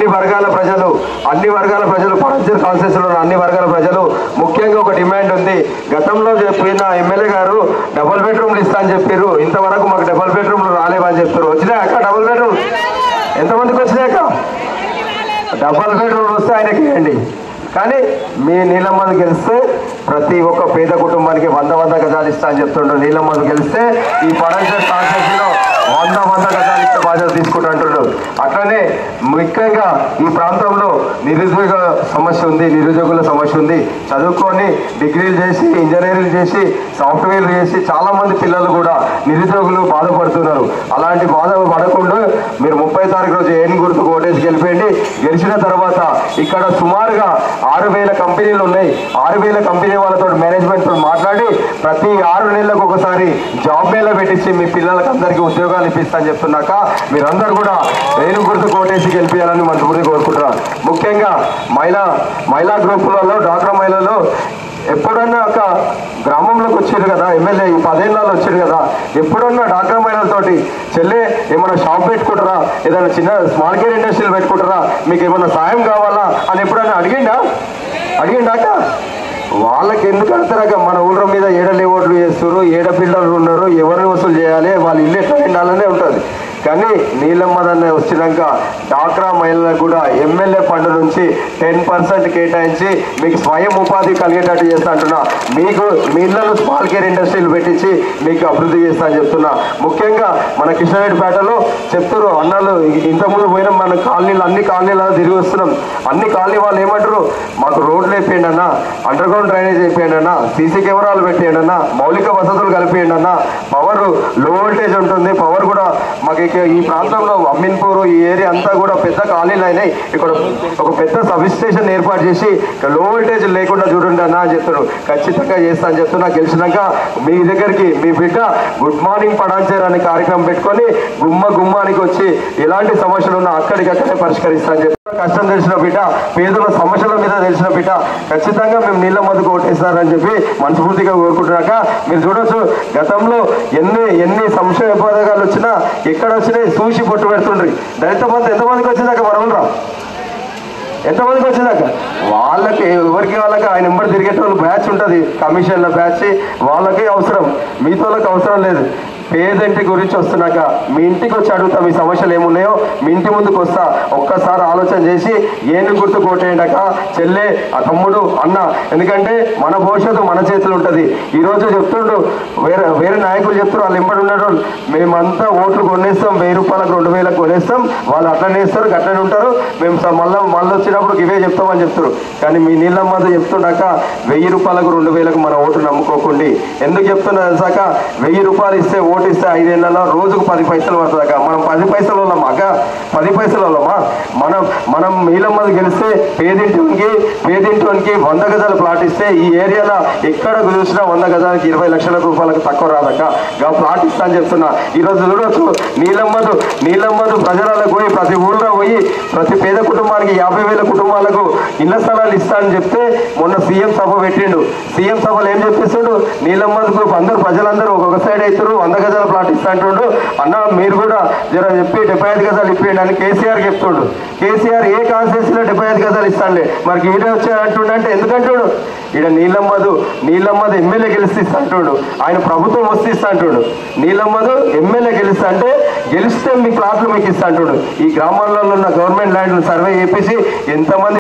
అన్ని వర్గాల ప్రజలు అన్ని వర్గాల ప్రజలు పరంజర్ కాన్స్టిట్యూషన్ ఉన్న అన్ని వర్గాల ప్రజలు ముఖ్యంగా ఒక డిమాండ్ ఉంది గతంలో చెప్పిన ఎమ్మెల్యే గారు డబుల్ బెడ్రూమ్లు ఇస్తా అని చెప్పారు ఇంతవరకు మాకు డబుల్ బెడ్రూమ్లు రాలేవని చెప్తారు వచ్చినాయి అక్క డబుల్ బెడ్రూమ్ ఎంతమందికి వచ్చినాయక్క డబల్ బెడ్రూమ్ వస్తే ఆయనకి ఇవ్వండి కానీ మీ నీలమ్మది గెలిస్తే ప్రతి ఒక్క పేద కుటుంబానికి వంద వంద గజాలు ఇస్తా అని చెప్తుండ్రు నీలమ్మది గెలిస్తే ఈ పడంచర్ కాన్స్టిట్యూషన్లో వంద వంద గజాలు ఇచ్చే బాధ్యత తీసుకుంటుంటాడు అట్లనే ముఖ్యంగా ఈ ప్రాంతంలో నిరుద్యోగ సమస్య ఉంది నిరుద్యోగుల సమస్య ఉంది చదువుకొని డిగ్రీలు చేసి ఇంజనీరింగ్ చేసి సాఫ్ట్వేర్ చేసి చాలా మంది పిల్లలు కూడా నిరుద్యోగులు బాధపడుతున్నారు అలాంటి బాధ పడకుండా మీరు ముప్పై తారీఖు రోజు ఏం గుర్తు ఓటేసి గెలిపేయండి గెలిచిన తర్వాత ఇక్కడ సుమారుగా ఆరు వేల కంపెనీలు ఉన్నాయి ఆరు వేల కంపెనీ వాళ్ళతో మేనేజ్మెంట్ మాట్లాడి ప్రతి ఆరు నెలలకు ఒకసారి జాబ్ మేళ పెట్టించి మీ పిల్లలకు అందరికీ ఉద్యోగాలు ఇప్పిస్తా అని చెప్తున్నాక మీరందరూ కూడా ఏను గుర్తు కోటేసి గెలిపించాలని మనస్ఫూర్తి కోరుకుంటున్నారు ముఖ్యంగా మహిళా మహిళా గ్రూపులలో డాక్టర్ మహిళలు ఎప్పుడన్నా ఒక గ్రామంలోకి వచ్చారు కదా ఎమ్మెల్యే ఈ పదేళ్ళలో వచ్చారు కదా ఎప్పుడన్నా డాక్టర్ మహిళలతోటి చెల్లె ఏమైనా షాప్ పెట్టుకుంటారా ఏదైనా చిన్న స్మాల్ కేర్ ఇండస్ట్రీలు పెట్టుకుంటారా మీకు ఏమైనా సాయం కావాలా అని ఎప్పుడన్నా అడిగిండా అడిగిండాక వాళ్ళకి ఎందుకు అడతారాక మన ఊళ్ళ మీద ఏడలే ఓట్లు చేస్తారు ఏడ పిల్లలు ఉన్నారు ఎవరిని వసూలు చేయాలి వాళ్ళ ఇల్లు ఎట్లా నిండాలనే ఉంటుంది కానీ నీలమ్మదన్న వచ్చినాక డాక్రా మహిళలకు కూడా ఎమ్మెల్యే ఫండ్ నుంచి టెన్ పర్సెంట్ కేటాయించి మీకు స్వయం ఉపాధి కలిగేటట్టు చేస్తా అంటున్నా మీకు మీ ఇళ్లలో స్మాల్ కేర్ ఇండస్ట్రీలు పెట్టించి మీకు అభివృద్ధి చేస్తా అని చెప్తున్నా ముఖ్యంగా మన కృష్ణారెడ్డిపేటలో చెప్తారు అన్నలు ఇంతకుముందు పోయిన మన కాలనీలు అన్ని కాలనీలలో తిరిగి వస్తున్నాం అన్ని కాలనీ వాళ్ళు ఏమంటారు మాకు రోడ్లు వేపేయండి అన్న అండర్ గ్రౌండ్ డ్రైనేజ్ వేపేయండి అన్న సీసీ కెమెరాలు పెట్టేయండి అన్న మౌలిక వసతులు కలిపేయండి అన్న పవర్ లో వోల్టేజ్ ఉంటుంది పవర్ కూడా మాకు ఇక ఈ ప్రాంతంలో అమీన్పూర్ ఈ ఏరియా అంతా కూడా పెద్ద కాలనీలు అయినాయి ఇక్కడ ఒక పెద్ద సబ్ స్టేషన్ ఏర్పాటు చేసి ఇక్కడ లో వోల్టేజ్ లేకుండా చూడండి అన్న అని చెప్తారు ఖచ్చితంగా చేస్తా అని చెప్తున్నా గెలిచినాక మీ దగ్గరికి మీ బిడ్డ గుడ్ మార్నింగ్ పడాంచేర్ అనే కార్యక్రమం పెట్టుకొని గుమ్మ గుమ్మానికి వచ్చి ఎలాంటి సమస్యలు ఉన్నా అక్కడికక్కడే పరిష్కరిస్తా అని చెప్పి కష్టం తెలిసిన బిడ్డ పేదల సమస్యల మీద తెలిసిన బిడ్డ ఖచ్చితంగా మేము నీళ్ళ మందుకు ఓటేస్తారని చెప్పి మనస్ఫూర్తిగా కోరుకుంటున్నాక మీరు చూడొచ్చు గతంలో ఎన్ని ఎన్ని సంక్షేమ పథకాలు వచ్చినా ఎక్కడ వచ్చినాయి చూసి పొట్టు పెడుతుండ్రి దళిత మంది ఎంతమందికి వచ్చిందాక మనం రా ఎంతమందికి వచ్చిందాక వాళ్ళకి ఎవరికి వాళ్ళకి ఆయన నెంబర్ తిరిగేటోళ్ళు బ్యాచ్ ఉంటుంది కమిషన్ల బ్యాచ్ వాళ్ళకి అవసరం మీతోళ్ళకి అవసరం లేదు పేదంటి గురించి వస్తున్నాక మీ ఇంటికి వచ్చి అడుగుతా మీ సమస్యలు ఏమున్నాయో మీ ఇంటి ముందుకు వస్తా ఒక్కసారి ఆలోచన చేసి ఏను గుర్తు కొట్టేయడాక చెల్లె ఆ తమ్ముడు అన్న ఎందుకంటే మన భవిష్యత్తు మన చేతులు ఉంటుంది ఈ రోజు చెప్తుండ్రు వేరే వేరే నాయకులు చెప్తారు వాళ్ళు ఎంబడి ఉండడం మేమంతా ఓట్లు కొనేస్తాం వెయ్యి రూపాయలకు రెండు వేలకు కొనేస్తాం వాళ్ళు అట్లనే ఇస్తారు అట్లనే ఉంటారు మేము స- మళ్ళా మళ్ళీ వచ్చినప్పుడు ఇవే చెప్తామని చెప్తారు కానీ మీ నీళ్ళమ్మ చెప్తుండక వెయ్యి రూపాయలకు రెండు వేలకు మన ఓటు నమ్ముకోకండి ఎందుకు చెప్తున్నా తెలుసాక వెయ్యి రూపాయలు ఇస్తే ఓటు ఇస్తే ఐదేళ్లలో రోజుకు పది పైసలు పడుతుందాక మనం పది పైసలు వాళ్ళమా అక్క పది పైసలు వాళ్ళమా మనం మనం నీలమ్మది గెలిస్తే పేదింటికి పేదింటికి వంద గజాల ప్లాట్ ఇస్తే ఈ ఏరియాలో ఎక్కడ చూసినా వంద గజాలకి ఇరవై లక్షల రూపాయలకు తక్కువ రాదక్క గా ప్లాట్ ఇస్తా అని చెప్తున్నా ఈరోజు చూడొచ్చు నీలమ్మదు నీలమ్మదు ప్రజలకు పోయి ప్రతి ఊళ్ళో పోయి ప్రతి పేద కుటుంబానికి యాభై వేల కుటుంబాలకు ఇళ్ల స్థలాలు ఇస్తా అని చెప్తే మొన్న సీఎం సభ పెట్టిండు సీఎం సభలో ఏం చెప్పిస్తుండు నీలమ్మదు గ్రూప్ అందరూ ప్రజలందరూ ఒక్కొక్క సైడ్ అవుతారు వంద గజాల ప్లాట్ ఇస్తా అంటుండు అన్న మీరు కూడా జర చెప్పి డెబ్బై ఐదు గజాలు ఇప్పిండి అని కేసీఆర్ చెప్తుండు కేసీఆర్ ఏ కాన్స్టిట్యూన్సీలో డెబ్బై ఐదు గజాలు ఇస్తానులే మనకి ఈడే వచ్చే అంటుండు అంటే ఎందుకంటుడు ఈడ నీలమ్మదు నీలమ్మదు ఎమ్మెల్యే గెలిస్తే ఇస్తా అంటుండు ఆయన ప్రభుత్వం వస్తే ఇస్తా అంటుండు నీలమ్మదు ఎమ్మెల్యే గెలిస్తా అంటే గెలిస్తే మీ ప్లాట్లు మీకు ఇస్తా అంటుండు ఈ గ్రామాలలో ఉన్న గవర్నమెంట్ ల్యాండ్ సర్వే చేపించి ఎంతమంది